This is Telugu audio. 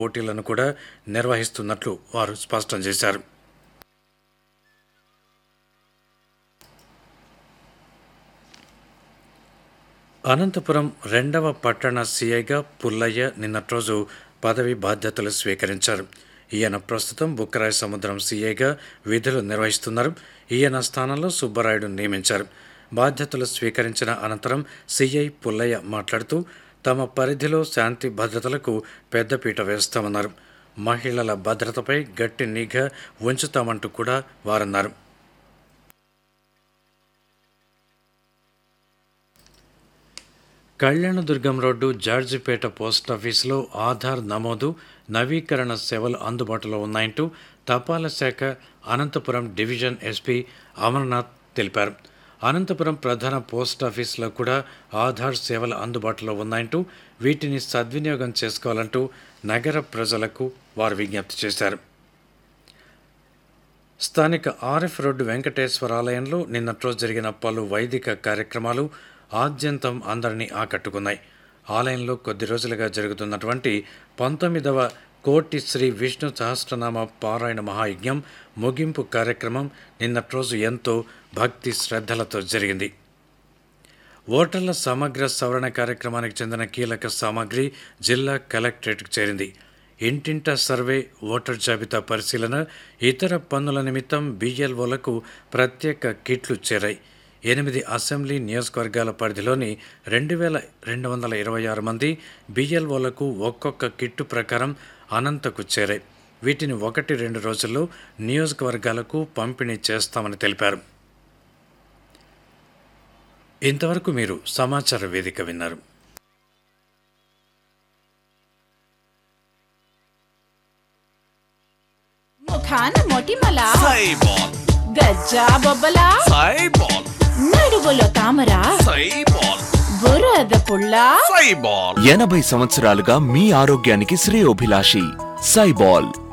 పోటీలను కూడా నిర్వహిస్తున్నట్లు వారు స్పష్టం చేశారు అనంతపురం రెండవ పట్టణ సీఐగా పుల్లయ్య నిన్నటి రోజు పదవి బాధ్యతలు స్వీకరించారు ఈయన ప్రస్తుతం బుక్కరాయ సముద్రం సీఐగా విధులు నిర్వహిస్తున్నారు ఈయన స్థానంలో సుబ్బరాయుడు నియమించారు బాధ్యతలు స్వీకరించిన అనంతరం సీఐ పుల్లయ్య మాట్లాడుతూ తమ పరిధిలో శాంతి భద్రతలకు పెద్దపీట వేస్తామన్నారు మహిళల భద్రతపై గట్టి నిఘా ఉంచుతామంటూ కూడా వారన్నారు కళ్యాణదుర్గం రోడ్డు జార్జిపేట పోస్టాఫీసులో ఆధార్ నమోదు నవీకరణ సేవలు అందుబాటులో ఉన్నాయంటూ తపాలా శాఖ అనంతపురం డివిజన్ ఎస్పీ అమర్నాథ్ తెలిపారు అనంతపురం ప్రధాన పోస్టాఫీసులో కూడా ఆధార్ సేవలు అందుబాటులో ఉన్నాయంటూ వీటిని సద్వినియోగం చేసుకోవాలంటూ నగర ప్రజలకు వారు విజ్ఞప్తి చేశారు స్థానిక ఆర్ఎఫ్ రోడ్డు వెంకటేశ్వర ఆలయంలో నిన్నటి రోజు జరిగిన పలు వైదిక కార్యక్రమాలు ఆద్యంతం అందరినీ ఆకట్టుకున్నాయి ఆలయంలో కొద్ది రోజులుగా జరుగుతున్నటువంటి పంతొమ్మిదవ కోటి శ్రీ విష్ణు సహస్రనామ పారాయణ మహాయజ్ఞం ముగింపు కార్యక్రమం నిన్నటి రోజు ఎంతో భక్తి శ్రద్ధలతో జరిగింది ఓటర్ల సమగ్ర సవరణ కార్యక్రమానికి చెందిన కీలక సామాగ్రి జిల్లా కలెక్టరేట్కు చేరింది ఇంటింట సర్వే ఓటర్ జాబితా పరిశీలన ఇతర పన్నుల నిమిత్తం బిఎల్ఓలకు ప్రత్యేక కిట్లు చేరాయి ఎనిమిది అసెంబ్లీ నియోజకవర్గాల పరిధిలోని రెండు వేల రెండు వందల ఇరవై ఆరు మంది బిఎల్ఓలకు ఒక్కొక్క కిట్టు ప్రకారం అనంతకు చేరాయి వీటిని ఒకటి రెండు రోజుల్లో నియోజకవర్గాలకు పంపిణీ చేస్తామని తెలిపారు ఇంతవరకు మీరు సమాచార వేదిక విన్నారు ముఖాన మొటిమల సైబాల్ గజ్జా బొబ్బల సైబాల్ నడువులో తామర సైబాల్ బురద పుల్ల సైబాల్ ఎనభై సంవత్సరాలుగా మీ ఆరోగ్యానికి శ్రేయోభిలాషి సైబాల్